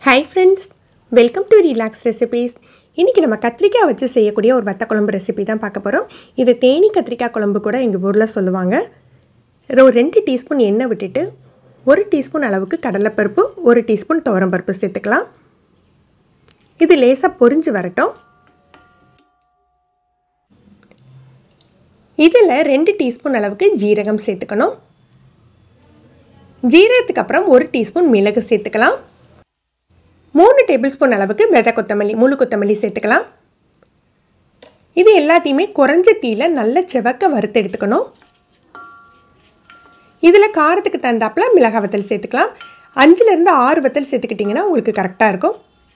hi friends welcome to relax recipes இன்றைக்கி நம்ம கத்திரிக்காய் வச்சு செய்யக்கூடிய ஒரு வத்த குழம்பு ரெசிபி தான் பார்க்க போகிறோம் இது தேனி கத்திரிக்காய் குழம்பு கூட எங்கள் ஊரில் சொல்லுவாங்க இதில் ஒரு ரெண்டு டீஸ்பூன் எண்ணெய் விட்டுட்டு ஒரு டீஸ்பூன் அளவுக்கு கடலைப்பருப்பு ஒரு டீஸ்பூன் துவரம்பருப்பு சேர்த்துக்கலாம் இது லேசாக பொரிஞ்சு வரட்டும் இதில் ரெண்டு டீஸ்பூன் அளவுக்கு ஜீரகம் சேர்த்துக்கணும் ஜீரகத்துக்கு அப்புறம் ஒரு டீஸ்பூன் மிளகு சேர்த்துக்கலாம் மூணு டேபிள் ஸ்பூன் அளவுக்கு விதை கொத்தமல்லி முழு கொத்தமல்லி சேர்த்துக்கலாம் இது எல்லாத்தையுமே குறைஞ்ச தீயில் நல்ல செவக்க வறுத்து எடுத்துக்கணும் இதில் காரத்துக்கு தந்தாப்பில் மிளகாய் வத்தல் சேர்த்துக்கலாம் அஞ்சுலேருந்து ஆறு வத்தல் சேர்த்துக்கிட்டிங்கன்னா உங்களுக்கு கரெக்டாக இருக்கும்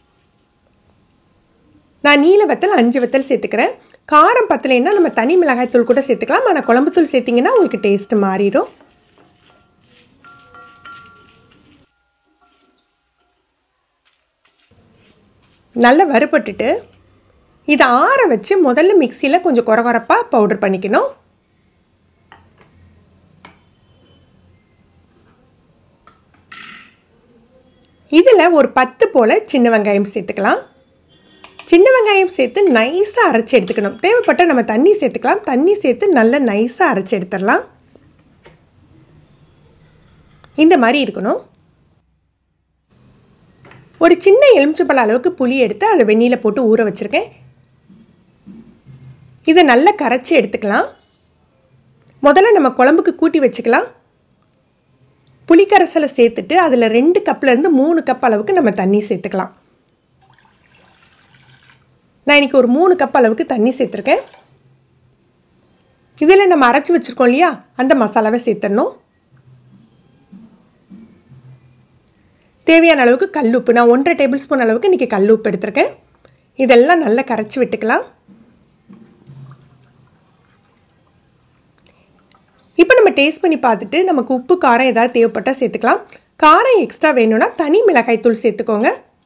நான் நீல வத்தல் அஞ்சு வத்தல் சேர்த்துக்கிறேன் காரம் பத்தலைன்னா நம்ம தனி மிளகாய் தூள் கூட சேர்த்துக்கலாம் ஆனால் குழம்புத்தூள் சேர்த்திங்கன்னா உங்களுக்கு டேஸ்ட்டு மாறிடும் நல்லா வறுபட்டுட்டு இதை ஆற வச்சு முதல்ல மிக்சியில் கொஞ்சம் குறகுறப்பாக பவுடர் பண்ணிக்கணும் இதில் ஒரு பத்து போல் சின்ன வெங்காயம் சேர்த்துக்கலாம் சின்ன வெங்காயம் சேர்த்து நைஸாக அரைச்சி எடுத்துக்கணும் தேவைப்பட்ட நம்ம தண்ணி சேர்த்துக்கலாம் தண்ணி சேர்த்து நல்லா நைஸாக அரைச்சி எடுத்துடலாம் இந்த மாதிரி இருக்கணும் ஒரு சின்ன எலுமிச்சப்பழ அளவுக்கு புளி எடுத்து அதை வெந்நியில் போட்டு ஊற வச்சுருக்கேன் இதை நல்லா கரைச்சி எடுத்துக்கலாம் முதல்ல நம்ம குழம்புக்கு கூட்டி வச்சுக்கலாம் புளிக்கரைசலை சேர்த்துட்டு அதில் ரெண்டு கப்லேருந்து மூணு கப் அளவுக்கு நம்ம தண்ணி சேர்த்துக்கலாம் நான் இன்றைக்கி ஒரு மூணு கப் அளவுக்கு தண்ணி சேர்த்துருக்கேன் இதில் நம்ம அரைச்சி வச்சுருக்கோம் இல்லையா அந்த மசாலாவை சேர்த்துடணும் தேவையான அளவுக்கு கல் உப்பு நான் ஒன்றரை டேபிள் ஸ்பூன் அளவுக்கு இன்றைக்கி கல் உப்பு எடுத்திருக்கேன் இதெல்லாம் நல்லா கரைச்சி விட்டுக்கலாம் இப்போ நம்ம டேஸ்ட் பண்ணி பார்த்துட்டு நமக்கு உப்பு காரம் ஏதாவது தேவைப்பட்டால் சேர்த்துக்கலாம் காரம் எக்ஸ்ட்ரா வேணும்னா தனி மிளகாய் தூள் சேர்த்துக்கோங்க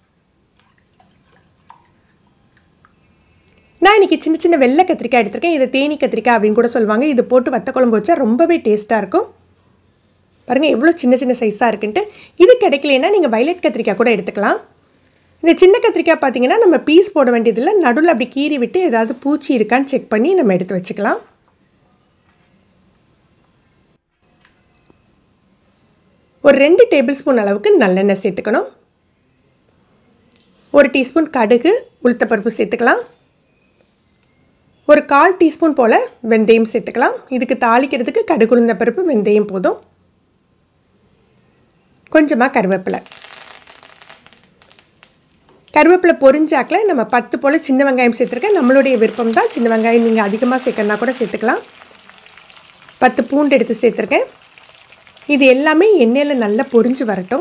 நான் இன்றைக்கி சின்ன சின்ன வெள்ளை கத்திரிக்காய் எடுத்திருக்கேன் இதை தேனி கத்திரிக்காய் அப்படின்னு கூட சொல்லுவாங்க இது போட்டு வத்த குழம்பு வச்சா ரொம்பவே டேஸ்ட்டாக இருக்கும் பாருங்கள் எவ்வளோ சின்ன சின்ன சைஸாக இருக்குன்ட்டு இது கிடைக்கலனா நீங்கள் வைலட் கத்திரிக்காய் கூட எடுத்துக்கலாம் இந்த சின்ன கத்திரிக்காய் பார்த்தீங்கன்னா நம்ம பீஸ் போட வேண்டியதில்லை நடுவில் அப்படி கீறி விட்டு ஏதாவது பூச்சி இருக்கான்னு செக் பண்ணி நம்ம எடுத்து வச்சுக்கலாம் ஒரு ரெண்டு டேபிள் ஸ்பூன் அளவுக்கு நல்லெண்ணெய் சேர்த்துக்கணும் ஒரு டீஸ்பூன் கடுகு உளுத்தப்பருப்பு சேர்த்துக்கலாம் ஒரு கால் டீஸ்பூன் போல் வெந்தயம் சேர்த்துக்கலாம் இதுக்கு தாளிக்கிறதுக்கு கடுகு உளுந்த பருப்பு வெந்தயம் போதும் கொஞ்சமாக கருவேப்பிலை கருவேப்பிலை பொரிஞ்சாக்கில் நம்ம பத்து போல் சின்ன வெங்காயம் சேர்த்துருக்கேன் நம்மளுடைய விருப்பம் தான் சின்ன வெங்காயம் நீங்கள் அதிகமாக சேர்க்கறனா கூட சேர்த்துக்கலாம் பத்து பூண்டு எடுத்து சேர்த்துருக்கேன் இது எல்லாமே எண்ணெயில் நல்லா பொரிஞ்சு வரட்டும்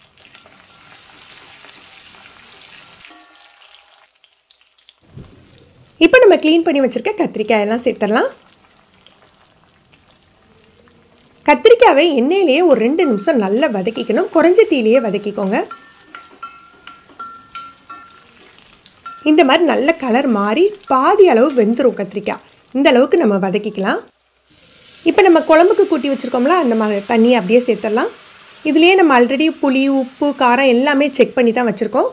இப்போ நம்ம க்ளீன் பண்ணி வச்சுருக்க கத்திரிக்காய் எல்லாம் சேர்த்துடலாம் கத்திரிக்காவை எண்ணெயிலேயே ஒரு ரெண்டு நிமிஷம் நல்லா வதக்கிக்கணும் குறைஞ்ச தீலையே வதக்கிக்கோங்க இந்த மாதிரி நல்ல கலர் மாறி பாதி அளவு வெந்துடும் கத்திரிக்காய் இந்த அளவுக்கு நம்ம வதக்கிக்கலாம் இப்போ நம்ம குழம்புக்கு கூட்டி வச்சுருக்கோம்ல அந்த மாதிரி தண்ணியை அப்படியே சேர்த்துடலாம் இதுலேயே நம்ம ஆல்ரெடி புளி உப்பு காரம் எல்லாமே செக் பண்ணி தான் வச்சுருக்கோம்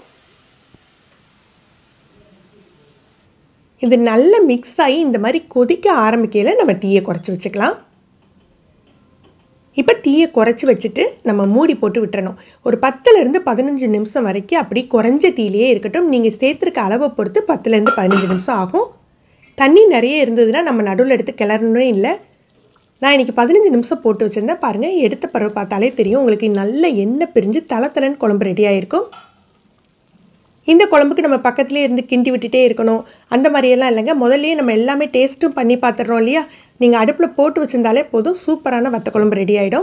இது நல்லா மிக்ஸ் ஆகி இந்த மாதிரி கொதிக்க ஆரம்பிக்கையில் நம்ம தீயை குறைச்சி வச்சுக்கலாம் இப்போ தீயை குறைச்சி வச்சுட்டு நம்ம மூடி போட்டு விட்டுறணும் ஒரு பத்துலேருந்து பதினஞ்சு நிமிஷம் வரைக்கும் அப்படி குறைஞ்ச தீலையே இருக்கட்டும் நீங்கள் சேர்த்துருக்க அளவை பொறுத்து பத்துலேருந்து பதினஞ்சு நிமிஷம் ஆகும் தண்ணி நிறைய இருந்ததுன்னா நம்ம நடுவில் எடுத்து கிளறணும் இல்லை நான் இன்றைக்கி பதினஞ்சு நிமிஷம் போட்டு வச்சுருந்தேன் பாருங்கள் எடுத்த பிறகு பார்த்தாலே தெரியும் உங்களுக்கு நல்ல எண்ணெய் பிரிஞ்சு தலை தலைன்னு குழம்பு ரெடி ஆகிருக்கும் இந்த குழம்புக்கு நம்ம பக்கத்துலேயே இருந்து கிண்டி விட்டுட்டே இருக்கணும் அந்த மாதிரியெல்லாம் இல்லைங்க முதல்லையே நம்ம எல்லாமே டேஸ்ட்டும் பண்ணி பார்த்துடுறோம் இல்லையா நீங்கள் அடுப்பில் போட்டு வச்சுருந்தாலே போதும் சூப்பரான வத்த குழம்பு ரெடி ஆகிடும்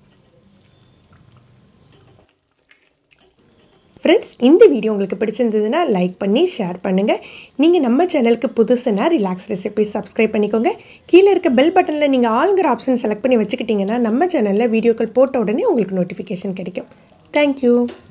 ஃப்ரெண்ட்ஸ் இந்த வீடியோ உங்களுக்கு பிடிச்சிருந்ததுன்னா லைக் பண்ணி ஷேர் பண்ணுங்கள் நீங்கள் நம்ம சேனலுக்கு புதுசுனா ரிலாக்ஸ் ரெசிபி சப்ஸ்கிரைப் பண்ணிக்கோங்க கீழே இருக்க பெல் பட்டனில் நீங்கள் ஆளுங்கிற ஆப்ஷன் செலக்ட் பண்ணி வச்சுக்கிட்டிங்கன்னா நம்ம சேனலில் வீடியோக்கள் போட்ட உடனே உங்களுக்கு நோட்டிஃபிகேஷன் கிடைக்கும் தேங்க்யூ